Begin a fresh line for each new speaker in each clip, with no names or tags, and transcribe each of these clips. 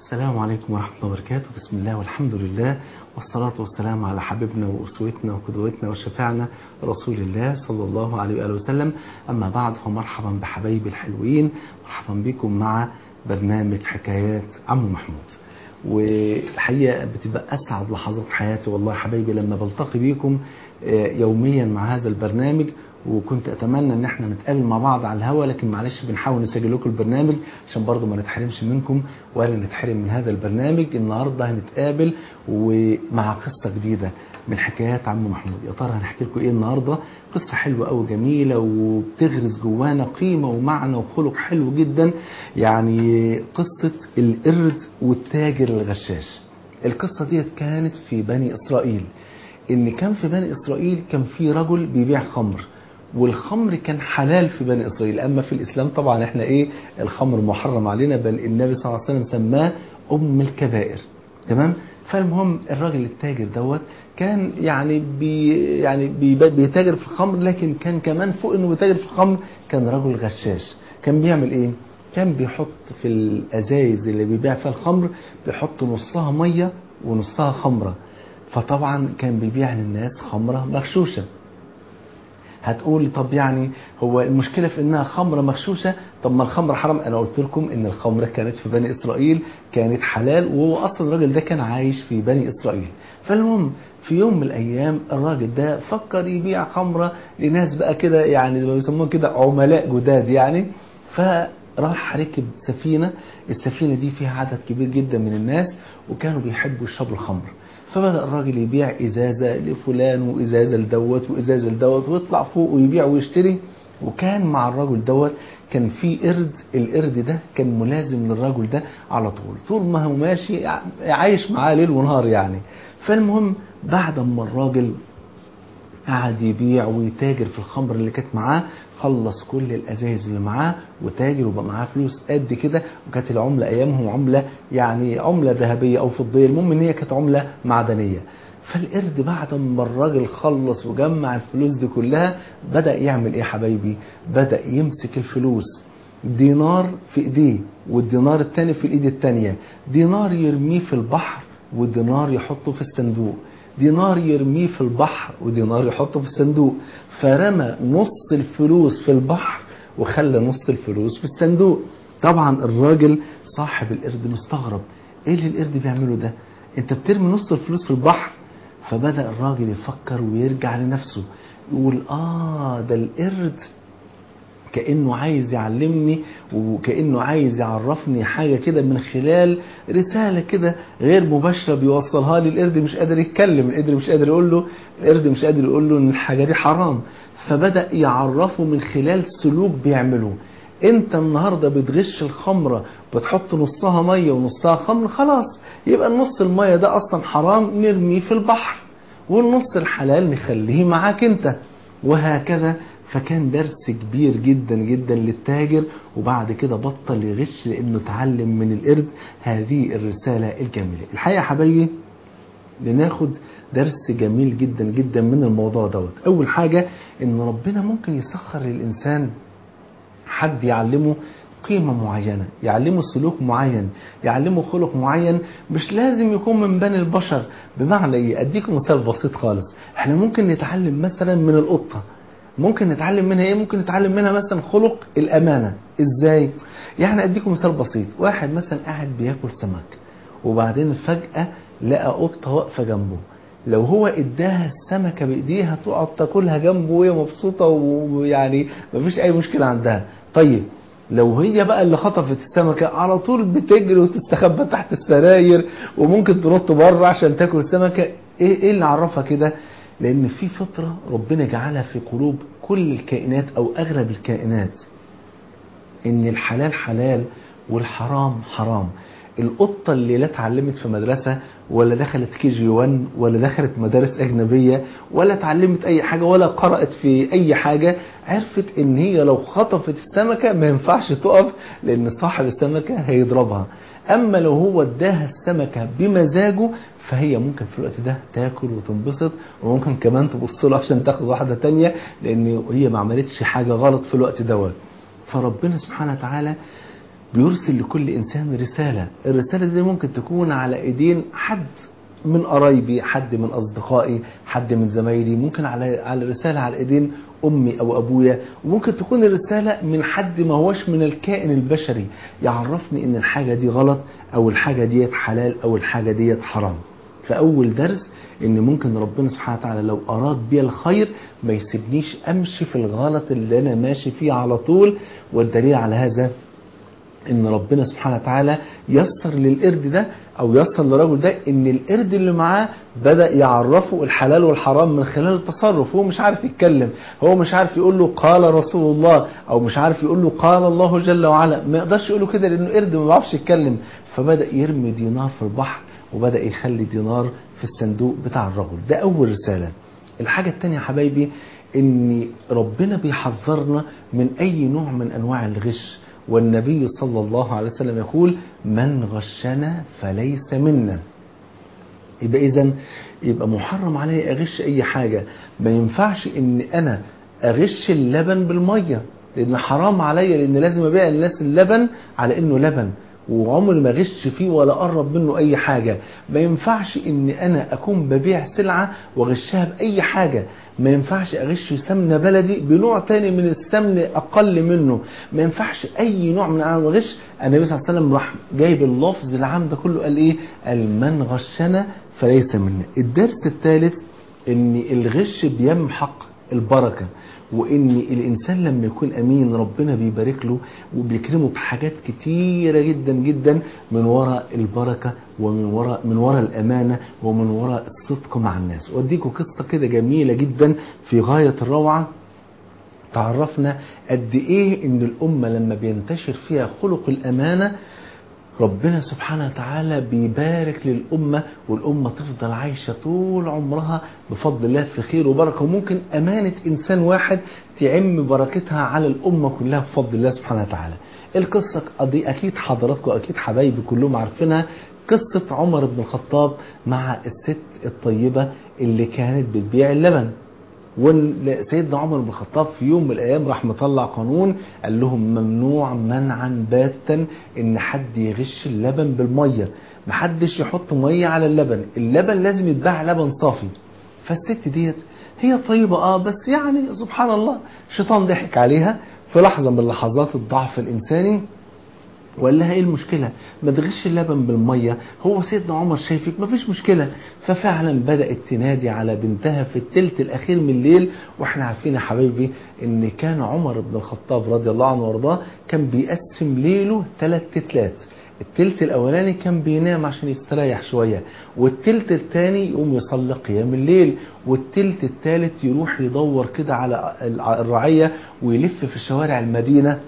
السلام عليكم ورحمة الله وبركاته بسم الله والحمد لله والصلاة والسلام على حبيبنا وأسوتنا وقدوتنا وشفعنا رسول الله صلى الله عليه وآله وسلم أما بعد فمرحبا بحبايبي الحلوين مرحبا بكم مع برنامج حكايات عم محمود والحقيقة بتبقى أسعد لحظات حياتي والله حبايبي لما بلتقي بيكم يوميا مع هذا البرنامج وكنت اتمنى ان احنا نتقابل مع بعض على الهوا لكن معلش بنحاول نسجل لكم البرنامج عشان برضه ما نتحرمش منكم ولا نتحرم من هذا البرنامج النهارده هنتقابل ومع قصه جديده من حكايات عم محمود يا ترى هنحكي لكم ايه النهارده قصه حلوه قوي جميله وبتغرس جوانا قيمه ومعنى وخلق حلو جدا يعني قصه القرد والتاجر الغشاش القصه ديت كانت في بني اسرائيل ان كان في بني اسرائيل كان في رجل بيبيع خمر والخمر كان حلال في بني اسرائيل اما في الاسلام طبعا احنا ايه الخمر محرم علينا بل النبي صلى الله عليه وسلم سماه ام الكبائر تمام فالمهم الراجل التاجر دوت كان يعني بي يعني بي بيتاجر في الخمر لكن كان كمان فوق انه بيتاجر في الخمر كان رجل غشاش كان بيعمل ايه كان بيحط في الازايز اللي بيبيع فيها الخمر بيحط نصها ميه ونصها خمره فطبعا كان بيبيع للناس خمره مغشوشه هتقول طب يعني هو المشكلة في انها خمرة مغشوشة طب ما الخمر حرام انا قلت لكم ان الخمرة كانت في بني اسرائيل كانت حلال وهو اصلا الراجل ده كان عايش في بني اسرائيل فالمهم في يوم من الايام الراجل ده فكر يبيع خمرة لناس بقى كده يعني زي ما بيسموها كده عملاء جداد يعني فراح ركب سفينة السفينة دي فيها عدد كبير جدا من الناس وكانوا بيحبوا يشربوا الخمر فبدأ الراجل يبيع إزازة لفلان وإزازة لدوت وإزازة لدوت ويطلع فوق ويبيع ويشتري وكان مع الرجل دوت كان في قرد القرد ده كان ملازم للرجل ده على طول طول ما هو ماشي عايش معاه ليل ونهار يعني فالمهم بعد ما الراجل قعد يبيع ويتاجر في الخمر اللي كانت معاه خلص كل الازايز اللي معاه وتاجر وبقى معاه فلوس قد كده وكانت العمله ايامهم عمله يعني عمله ذهبيه او فضيه المهم ان هي كانت عمله معدنيه فالقرد بعد ما الراجل خلص وجمع الفلوس دي كلها بدا يعمل ايه يا حبايبي بدا يمسك الفلوس دينار في ايديه والدينار التاني في الايد التانية دينار يرميه في البحر ودينار يحطه في الصندوق دينار يرميه في البحر ودينار يحطه في الصندوق فرمى نص الفلوس في البحر وخلى نص الفلوس في الصندوق طبعا الراجل صاحب القرد مستغرب ايه اللي القرد بيعمله ده انت بترمي نص الفلوس في البحر فبدأ الراجل يفكر ويرجع لنفسه يقول اه ده القرد كأنه عايز يعلمني وكأنه عايز يعرفني حاجة كده من خلال رسالة كده غير مباشرة بيوصلها لي القرد مش قادر يتكلم القرد مش قادر يقول له القرد مش قادر يقول له ان الحاجة دي حرام فبدأ يعرفه من خلال سلوك بيعمله انت النهاردة بتغش الخمرة بتحط نصها مية ونصها خمر خلاص يبقى النص المية ده اصلا حرام نرميه في البحر والنص الحلال نخليه معاك انت وهكذا فكان درس كبير جدا جدا للتاجر وبعد كده بطل يغش لانه اتعلم من القرد هذه الرسالة الجميلة الحقيقة يا حبايبي بناخد درس جميل جدا جدا من الموضوع دوت اول حاجة ان ربنا ممكن يسخر للانسان حد يعلمه قيمة معينة يعلمه سلوك معين يعلمه خلق معين مش لازم يكون من بني البشر بمعنى ايه اديكم مثال بسيط خالص احنا ممكن نتعلم مثلا من القطة ممكن نتعلم منها ايه ممكن نتعلم منها مثلا خلق الامانه ازاي يعني اديكم مثال بسيط واحد مثلا قاعد بياكل سمك وبعدين فجاه لقى قطه واقفه جنبه لو هو اداها السمكه بايديها تقعد تاكلها جنبه وهي مبسوطه ويعني مفيش اي مشكله عندها طيب لو هي بقى اللي خطفت السمكه على طول بتجري وتستخبى تحت السراير وممكن تنط بره عشان تاكل السمكه ايه ايه اللي عرفها كده لأن في فطرة ربنا جعلها في قلوب كل الكائنات أو أغلب الكائنات إن الحلال حلال والحرام حرام القطة اللي لا اتعلمت في مدرسة ولا دخلت كي جي 1 ولا دخلت مدارس أجنبية ولا اتعلمت أي حاجة ولا قرأت في أي حاجة عرفت إن هي لو خطفت السمكة ما ينفعش تقف لأن صاحب السمكة هيضربها أما لو هو اداها السمكة بمزاجه فهي ممكن في الوقت ده تاكل وتنبسط وممكن كمان تبص له عشان تاخد واحدة تانية لأن هي ما عملتش حاجة غلط في الوقت دوت فربنا سبحانه وتعالى بيرسل لكل إنسان رسالة الرسالة دي ممكن تكون على إيدين حد من قرايبي حد من أصدقائي حد من زمايلي ممكن على على رسالة على إيدين أمي أو أبويا وممكن تكون الرسالة من حد ما هوش من الكائن البشري يعرفني إن الحاجة دي غلط أو الحاجة ديت حلال أو الحاجة ديت حرام فأول درس ان ممكن ربنا سبحانه وتعالى لو اراد بي الخير ما يسيبنيش امشي في الغلط اللي انا ماشي فيه على طول والدليل على هذا ان ربنا سبحانه وتعالى يسر للقرد ده او يسر للرجل ده ان القرد اللي معاه بدا يعرفه الحلال والحرام من خلال التصرف هو مش عارف يتكلم هو مش عارف يقول له قال رسول الله او مش عارف يقول له قال الله جل وعلا ما يقدرش يقول له كده لانه قرد ما بيعرفش يتكلم فبدا يرمي دينار في البحر وبدا يخلي دينار في الصندوق بتاع الرجل ده اول رساله الحاجه الثانيه يا حبايبي ان ربنا بيحذرنا من اي نوع من انواع الغش والنبي صلى الله عليه وسلم يقول من غشنا فليس منا يبقى اذا يبقى محرم علي اغش اي حاجه ما ينفعش ان انا اغش اللبن بالميه لان حرام عليا لان لازم ابيع للناس اللبن على انه لبن وعمري ما غش فيه ولا قرب منه اي حاجة ما ينفعش ان انا اكون ببيع سلعة واغشها باي حاجة ما ينفعش اغش سمنة بلدي بنوع تاني من السمن اقل منه ما ينفعش اي نوع من انواع الغش النبي صلى الله عليه وسلم راح جايب اللفظ العام ده كله قال ايه قال من غشنا فليس منا الدرس الثالث ان الغش بيمحق البركة وان الانسان لما يكون امين ربنا بيبارك له وبيكرمه بحاجات كتيره جدا جدا من وراء البركه ومن وراء من وراء الامانه ومن وراء الصدق مع الناس واديكم قصه كده جميله جدا في غايه الروعه تعرفنا قد ايه ان الامه لما بينتشر فيها خلق الامانه ربنا سبحانه وتعالى بيبارك للأمة والأمة تفضل عايشة طول عمرها بفضل الله في خير وبركة وممكن أمانة إنسان واحد تعم بركتها على الأمة كلها بفضل الله سبحانه وتعالى القصة دي أكيد حضراتكم أكيد حبايبي كلهم عارفينها قصة عمر بن الخطاب مع الست الطيبة اللي كانت بتبيع اللبن وسيدنا عمر بن الخطاب في يوم من الايام راح مطلع قانون قال لهم ممنوع منعا باتا ان حد يغش اللبن بالميه محدش يحط ميه على اللبن اللبن لازم يتباع لبن صافي فالست ديت هي طيبة اه بس يعني سبحان الله الشيطان ضحك عليها في لحظة من لحظات الضعف الإنساني وقال لها ايه المشكلة ما تغش اللبن بالمية هو سيدنا عمر شايفك ما فيش مشكلة ففعلا بدأت تنادي على بنتها في التلت الأخير من الليل واحنا عارفين يا حبايبي ان كان عمر بن الخطاب رضي الله عنه وارضاه كان بيقسم ليله ثلاث تتلات التلت الاولاني كان بينام عشان يستريح شويه والتلت الثاني يقوم يصلي قيام الليل والتلت الثالث يروح يدور كده على الرعيه ويلف في شوارع المدينه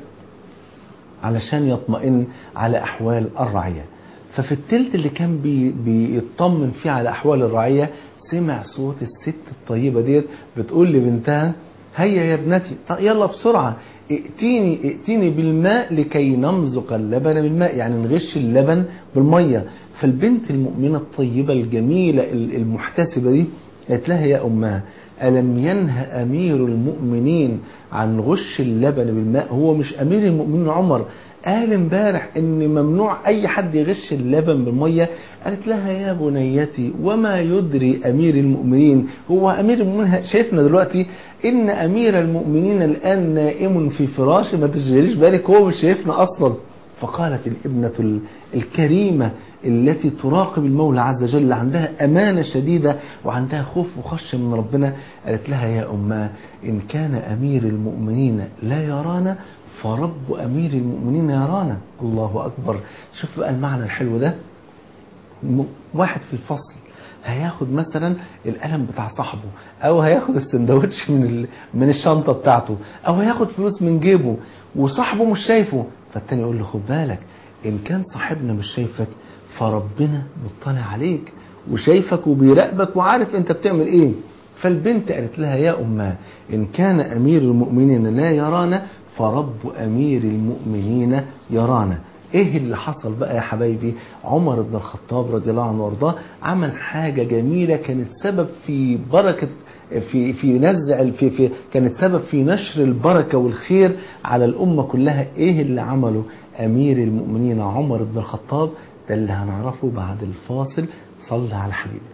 علشان يطمئن على أحوال الرعية ففي التلت اللي كان بي بيطمن فيه على أحوال الرعية سمع صوت الست الطيبة ديت بتقول لبنتها هيا يا ابنتي يلا بسرعة ائتيني ائتيني بالماء لكي نمزق اللبن بالماء يعني نغش اللبن بالمية فالبنت المؤمنة الطيبة الجميلة المحتسبة دي قالت لها يا أمها ألم ينهى أمير المؤمنين عن غش اللبن بالماء هو مش أمير المؤمنين عمر قال امبارح ان ممنوع اي حد يغش اللبن بالميه قالت لها يا بنيتي وما يدري امير المؤمنين هو امير المؤمنين شايفنا دلوقتي ان امير المؤمنين الان نائم في فراشه ما تشغليش بالك هو مش شايفنا اصلا فقالت الابنة الكريمة التي تراقب المولى عز وجل عندها أمانة شديدة وعندها خوف وخشية من ربنا قالت لها يا أماه إن كان أمير المؤمنين لا يرانا فرب أمير المؤمنين يرانا الله أكبر شوف بقى المعنى الحلو ده واحد في الفصل هياخد مثلا القلم بتاع صاحبه او هياخد السندوتش من من الشنطه بتاعته او هياخد فلوس من جيبه وصاحبه مش شايفه فالتاني يقول له خد بالك ان كان صاحبنا مش شايفك فربنا مطلع عليك وشايفك وبيراقبك وعارف انت بتعمل ايه فالبنت قالت لها يا أماه إن كان أمير المؤمنين لا يرانا فرب أمير المؤمنين يرانا ايه اللي حصل بقى يا حبايبي عمر بن الخطاب رضي الله عنه وارضاه عمل حاجة جميلة كانت سبب في بركة في في نزع في في كانت سبب في نشر البركة والخير على الأمة كلها ايه اللي عمله أمير المؤمنين عمر بن الخطاب ده اللي هنعرفه بعد الفاصل صلى على حبيبك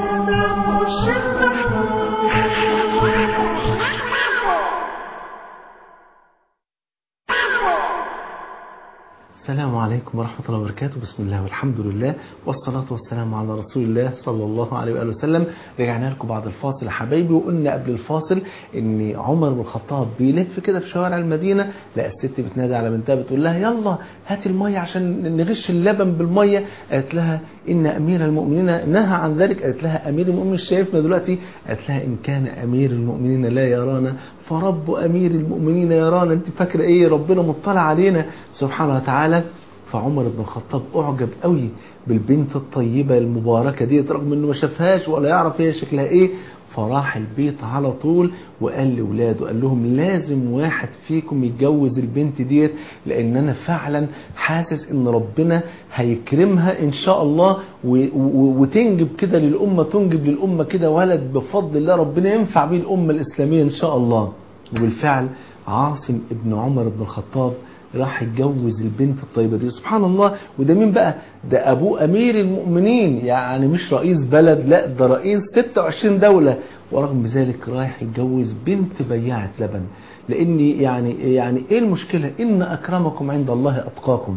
السلام عليكم ورحمة الله وبركاته بسم الله والحمد لله والصلاة والسلام على رسول الله صلى الله عليه وآله وسلم رجعنا لكم بعد الفاصل يا حبايبي وقلنا قبل الفاصل ان عمر بن الخطاب بيلف كده في شوارع المدينة لا الست بتنادي على بنتها بتقول لها يلا هاتي المية عشان نغش اللبن بالمية قالت لها إن أمير المؤمنين نهى عن ذلك قالت لها أمير المؤمنين شايفنا دلوقتي قالت لها إن كان أمير المؤمنين لا يرانا فرب أمير المؤمنين يرانا أنت فاكرة إيه ربنا مطلع علينا سبحانه وتعالى فعمر بن الخطاب أعجب قوي بالبنت الطيبة المباركة دي رغم إنه ما شافهاش ولا يعرف هي شكلها إيه فراح البيت على طول وقال لولاده قال لهم لازم واحد فيكم يتجوز البنت ديت لان انا فعلا حاسس ان ربنا هيكرمها ان شاء الله وتنجب كده للامه تنجب للامه كده ولد بفضل الله ربنا ينفع بيه الامه الاسلاميه ان شاء الله وبالفعل عاصم ابن عمر بن الخطاب راح يتجوز البنت الطيبه دي سبحان الله وده مين بقى ده ابوه امير المؤمنين يعني مش رئيس بلد لا ده رئيس 26 دوله ورغم ذلك رايح يتجوز بنت بياعه لبن لان يعني يعني ايه المشكله ان اكرمكم عند الله اتقاكم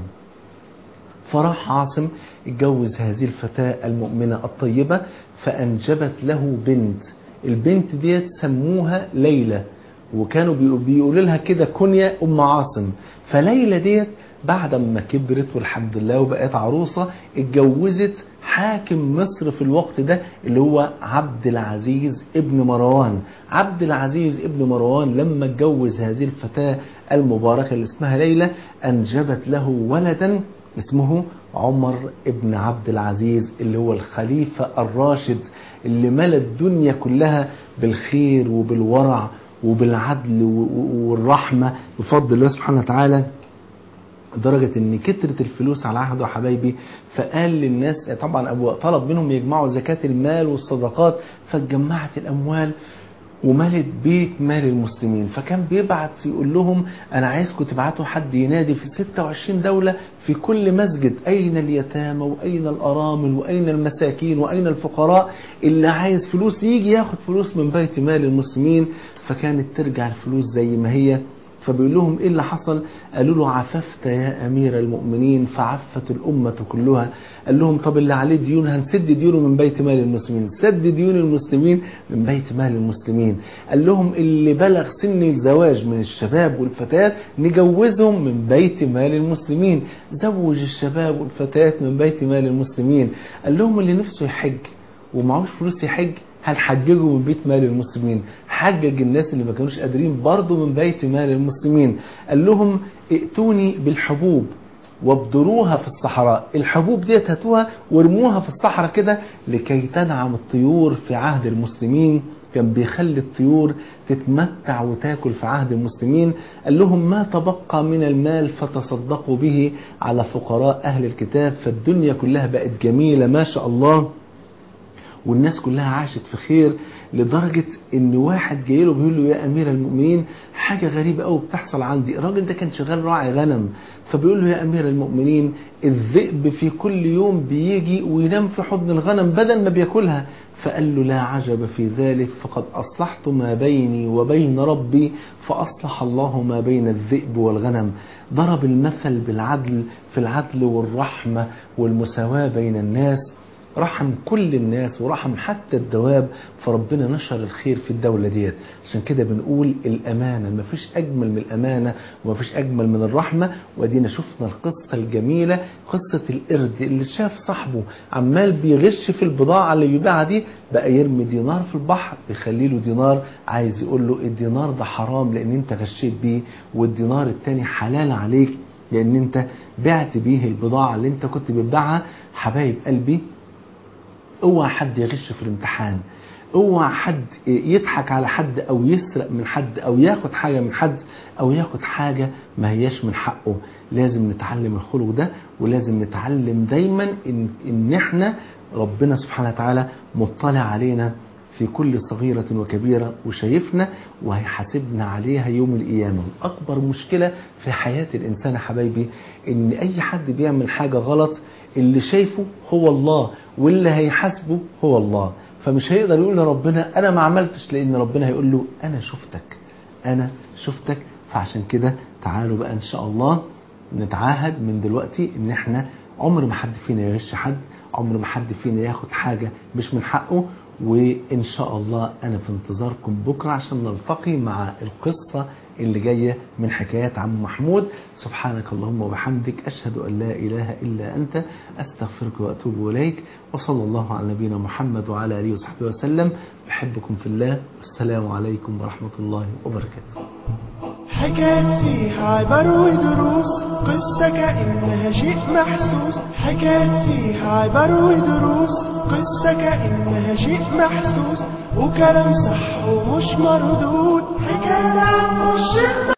فراح عاصم اتجوز هذه الفتاه المؤمنه الطيبه فانجبت له بنت البنت ديت سموها ليلى وكانوا بيقولوا لها كده كنية أم عاصم فليلى ديت بعد ما كبرت والحمد لله وبقت عروسة اتجوزت حاكم مصر في الوقت ده اللي هو عبد العزيز ابن مروان عبد العزيز ابن مروان لما اتجوز هذه الفتاة المباركة اللي اسمها ليلى أنجبت له ولدا اسمه عمر ابن عبد العزيز اللي هو الخليفة الراشد اللي ملى الدنيا كلها بالخير وبالورع وبالعدل والرحمة بفضل الله سبحانه وتعالى لدرجة ان كترت الفلوس على عهده حبايبي فقال للناس طبعا ابو طلب منهم يجمعوا زكاة المال والصدقات فاتجمعت الاموال وملت بيت مال المسلمين فكان بيبعت يقول لهم انا عايزكم تبعتوا حد ينادي في 26 دولة في كل مسجد اين اليتامى واين الارامل واين المساكين واين الفقراء اللي عايز فلوس يجي ياخد فلوس من بيت مال المسلمين فكانت ترجع الفلوس زي ما هي فبيقول لهم ايه اللي حصل قالوا له عففت يا امير المؤمنين فعفت الامه كلها قال لهم طب اللي عليه ديون هنسد ديونه من بيت مال المسلمين سد ديون المسلمين من بيت مال المسلمين قال لهم اللي بلغ سن الزواج من الشباب والفتيات نجوزهم من بيت مال المسلمين زوج الشباب والفتيات من بيت مال المسلمين قال لهم اللي نفسه يحج ومعهوش فلوس يحج هنحججه من بيت مال المسلمين حجج الناس اللي ما كانوش قادرين برضه من بيت مال المسلمين قال لهم ائتوني بالحبوب وابدروها في الصحراء الحبوب ديت هاتوها وارموها في الصحراء كده لكي تنعم الطيور في عهد المسلمين كان بيخلي الطيور تتمتع وتاكل في عهد المسلمين قال لهم ما تبقى من المال فتصدقوا به على فقراء أهل الكتاب فالدنيا كلها بقت جميلة ما شاء الله والناس كلها عاشت في خير لدرجة ان واحد جاي له بيقول له يا امير المؤمنين حاجة غريبة قوي بتحصل عندي الراجل ده كان شغال راعي غنم فبيقول له يا امير المؤمنين الذئب في كل يوم بيجي وينام في حضن الغنم بدل ما بياكلها فقال له لا عجب في ذلك فقد أصلحت ما بيني وبين ربي فأصلح الله ما بين الذئب والغنم ضرب المثل بالعدل في العدل والرحمة والمساواة بين الناس رحم كل الناس ورحم حتى الدواب فربنا نشر الخير في الدولة ديت عشان كده بنقول الأمانة مفيش أجمل من الأمانة ومفيش أجمل من الرحمة وادينا شفنا القصة الجميلة قصة القرد اللي شاف صاحبه عمال بيغش في البضاعة اللي بيبيعها دي بقى يرمي دينار في البحر بيخلي له دينار عايز يقول له الدينار ده حرام لأن أنت غشيت بيه والدينار التاني حلال عليك لأن أنت بعت بيه البضاعة اللي أنت كنت بتبيعها حبايب قلبي اوعى حد يغش في الامتحان اوعى حد يضحك على حد او يسرق من حد او ياخد حاجه من حد او ياخد حاجه ما هياش من حقه لازم نتعلم الخلق ده ولازم نتعلم دايما ان ان احنا ربنا سبحانه وتعالى مطلع علينا في كل صغيرة وكبيرة وشايفنا وهيحاسبنا عليها يوم القيامة أكبر مشكلة في حياة الإنسان يا حبايبي إن أي حد بيعمل حاجة غلط اللي شايفه هو الله واللي هيحاسبه هو الله فمش هيقدر يقول لربنا أنا ما عملتش لأن ربنا هيقول له أنا شفتك أنا شفتك فعشان كده تعالوا بقى إن شاء الله نتعاهد من دلوقتي إن إحنا عمر ما حد فينا يغش حد عمر ما حد فينا ياخد حاجة مش من حقه وإن شاء الله أنا في انتظاركم بكرة عشان نلتقي مع القصة اللي جاية من حكايات عم محمود سبحانك اللهم وبحمدك أشهد أن لا إله إلا أنت أستغفرك وأتوب إليك وصلى الله على نبينا محمد وعلى آله وصحبه وسلم بحبكم في الله والسلام عليكم ورحمة الله وبركاته
حكايات فيها عبر ودروس قصة كأنها شيء محسوس حكايات فيها عبر ودروس قصة كأنها شيء محسوس وكلام صح ومش مردود حكاية عن الشيء